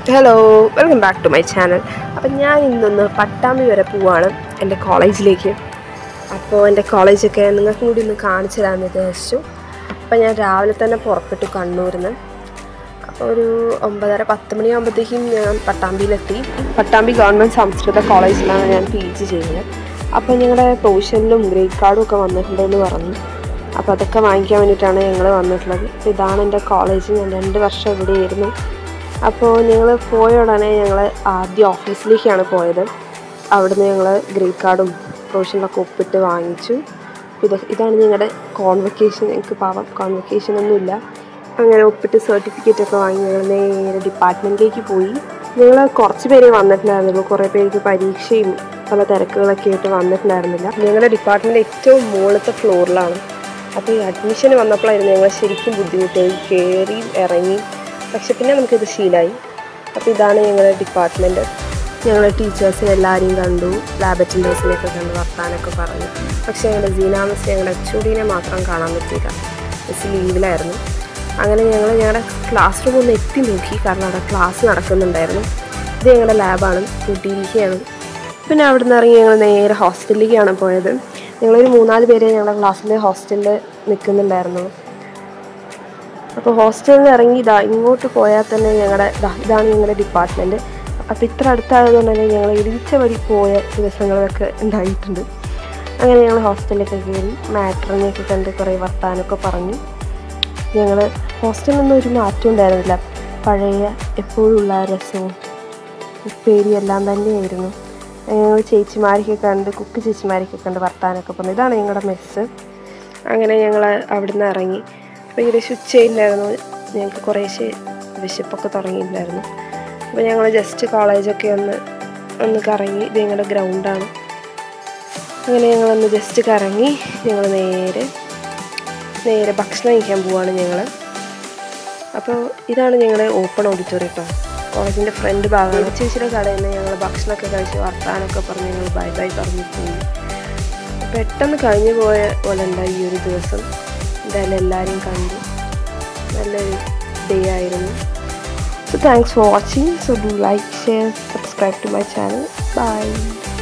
hello welcome back to my channel അപ്പം ഞാൻ ഇന്നൊന്ന് പട്ടാമ്പി വരെ പോവാണ് എൻ്റെ കോളേജിലേക്ക് അപ്പോൾ എൻ്റെ കോളേജൊക്കെ നിങ്ങൾക്കും കൂടി ഒന്ന് കാണിച്ചു തരാമെന്ന് വിചാരിച്ചു അപ്പോൾ ഞാൻ രാവിലെ തന്നെ പുറപ്പെട്ടു കണ്ണൂരിൽ നിന്ന് അപ്പോൾ ഒരു ഒമ്പതര പത്ത് മണിയാകുമ്പോഴത്തേക്കും ഞാൻ പട്ടാമ്പിയിലെത്തി പട്ടാമ്പി ഗവൺമെൻറ് സംസ്കൃത കോളേജിലാണ് ഞാൻ പി ജി ചെയ്യുന്നത് അപ്പോൾ ഞങ്ങളുടെ പ്രൊവിഷനിലും ഗ്രേഡ് കാർഡും ഒക്കെ വന്നിട്ടുണ്ടെന്ന് പറഞ്ഞു അപ്പോൾ അതൊക്കെ വാങ്ങിക്കാൻ വേണ്ടിയിട്ടാണ് ഞങ്ങൾ വന്നിട്ടുള്ളത് അപ്പോൾ ഇതാണ് എൻ്റെ കോളേജ് ഞാൻ രണ്ട് വർഷം ഇവിടെയായിരുന്നു അപ്പോൾ ഞങ്ങൾ പോയ ഉടനെ ഞങ്ങൾ ആദ്യം ഓഫീസിലേക്കാണ് പോയത് അവിടുന്ന് ഞങ്ങൾ ഗ്രേഡ് കാർഡും പ്രൊവിഷനിലൊക്കെ ഒപ്പിട്ട് വാങ്ങിച്ചു ഇത് ഇതാണ് ഞങ്ങളുടെ കോൺവെക്കേഷൻ ഞങ്ങൾക്ക് പാവം കോൺവെക്കേഷൻ ഒന്നുമില്ല അങ്ങനെ ഒപ്പിട്ട് സർട്ടിഫിക്കറ്റ് ഒക്കെ വാങ്ങി ഞങ്ങൾ നേരെ ഡിപ്പാർട്ട്മെൻറ്റിലേക്ക് പോയി ഞങ്ങൾ കുറച്ച് പേര് വന്നിട്ടുണ്ടായിരുന്നുള്ളൂ കുറേ പേർക്ക് പരീക്ഷയും പല തിരക്കുകളൊക്കെ ആയിട്ട് വന്നിട്ടുണ്ടായിരുന്നില്ല ഞങ്ങളുടെ ഡിപ്പാർട്ട്മെൻറ്റ് ഏറ്റവും മുകളിലത്തെ ഫ്ലോറിലാണ് അപ്പോൾ ഈ അഡ്മിഷന് വന്നപ്പോഴായിരുന്നു ഞങ്ങൾ ശരിക്കും ബുദ്ധിമുട്ടായി കയറി ഇറങ്ങി പക്ഷെ പിന്നെ നമുക്കിത് ശീലമായി അപ്പോൾ ഇതാണ് ഞങ്ങളുടെ ഡിപ്പാർട്ട്മെൻറ്റ് ഞങ്ങൾ ടീച്ചേഴ്സിനെ എല്ലാവരെയും കണ്ടു ലാബ് അറ്റൻഡേഴ്സിനെയൊക്കെ കണ്ട് വർത്താനൊക്കെ പറഞ്ഞു പക്ഷേ ഞങ്ങളുടെ സീനാമസ് ഞങ്ങളുടെ എച്ച് മാത്രം കാണാൻ പറ്റിയില്ല മിസ് ലീവിലായിരുന്നു അങ്ങനെ ഞങ്ങൾ ഞങ്ങളുടെ ക്ലാസ് റൂം ഒന്ന് എത്തി നോക്കി കാരണം അവിടെ ക്ലാസ് നടക്കുന്നുണ്ടായിരുന്നു ഇത് ഞങ്ങളുടെ ലാബാണ് കൂട്ടിയിരിക്കുകയാണ് പിന്നെ അവിടെ നിന്ന് ഇറങ്ങി ഞങ്ങൾ നേരെ ഹോസ്റ്റലിലേക്കാണ് പോയത് ഞങ്ങളൊരു മൂന്നാല് പേര് ഞങ്ങളുടെ ക്ലാസ്സിൽ ഹോസ്റ്റലിൽ നിൽക്കുന്നുണ്ടായിരുന്നു അപ്പോൾ ഹോസ്റ്റലിൽ നിന്ന് ഇറങ്ങി ഇതാ ഇങ്ങോട്ട് പോയാൽ തന്നെ ഞങ്ങളുടെ ദാ ഇതാണ് ഞങ്ങളുടെ ഡിപ്പാർട്ട്മെൻറ്റ് അപ്പോൾ ഇത്ര അടുത്തായതുകൊണ്ട് തന്നെ ഞങ്ങൾ ഇടിച്ച വഴി പോയ ദിവസങ്ങളൊക്കെ ഉണ്ടായിട്ടുണ്ട് അങ്ങനെ ഞങ്ങൾ ഹോസ്റ്റലിലൊക്കെ കയറി മാട്രനെയൊക്കെ കണ്ട് കുറേ വർത്താനമൊക്കെ പറഞ്ഞു ഞങ്ങൾ ഹോസ്റ്റലിലൊന്നും ഒരു മാറ്റം ഉണ്ടായിരുന്നില്ല പഴയ എപ്പോഴുള്ള ആ രസവും ഉപ്പേരിയും എല്ലാം തന്നെയായിരുന്നു ഞങ്ങൾ ചേച്ചിമാരൊക്കെ കണ്ട് കുക്ക് ചേച്ചിമാരൊക്കെ കണ്ട് വർത്താനമൊക്കെ പറഞ്ഞു ഇതാണ് ഞങ്ങളുടെ മെസ്സ് അങ്ങനെ ഞങ്ങൾ അവിടുന്ന് ഇറങ്ങി അപ്പോൾ ഏകദേശം ഉച്ചയില്ലായിരുന്നു ഞങ്ങൾക്ക് കുറേശ്ശെ വിശപ്പൊക്കെ തുടങ്ങിയിട്ടുണ്ടായിരുന്നു അപ്പോൾ ഞങ്ങൾ ജസ്റ്റ് കോളേജൊക്കെ ഒന്ന് ഒന്ന് കറങ്ങി ഇത് ഞങ്ങളുടെ ഗ്രൗണ്ടാണ് അങ്ങനെ ഞങ്ങളൊന്ന് ജസ്റ്റ് കറങ്ങി ഞങ്ങൾ നേരെ നേരെ ഭക്ഷണം കഴിക്കാൻ പോവാണ് ഞങ്ങൾ അപ്പോൾ ഇതാണ് ഞങ്ങളുടെ ഓപ്പൺ ഓഡിറ്റോറിയം കേട്ടോ കോളേജിൻ്റെ ഫ്രണ്ട് ഭാഗമാണ് ചേച്ചിയുടെ കടയിൽ നിന്ന് ഞങ്ങൾ ഭക്ഷണമൊക്കെ കഴിച്ച് വർത്താനമൊക്കെ പറഞ്ഞ് ഞങ്ങൾ ബൈ ബൈ പറഞ്ഞു പോയി പെട്ടെന്ന് കഴിഞ്ഞു പോയ പോലെ ഉണ്ടായി ഈ ഒരു ദിവസം എന്തായാലും എല്ലാവരെയും കണ്ടു നല്ലൊരു ഡേ ആയിരുന്നു so thanks for watching so do like share subscribe to my channel by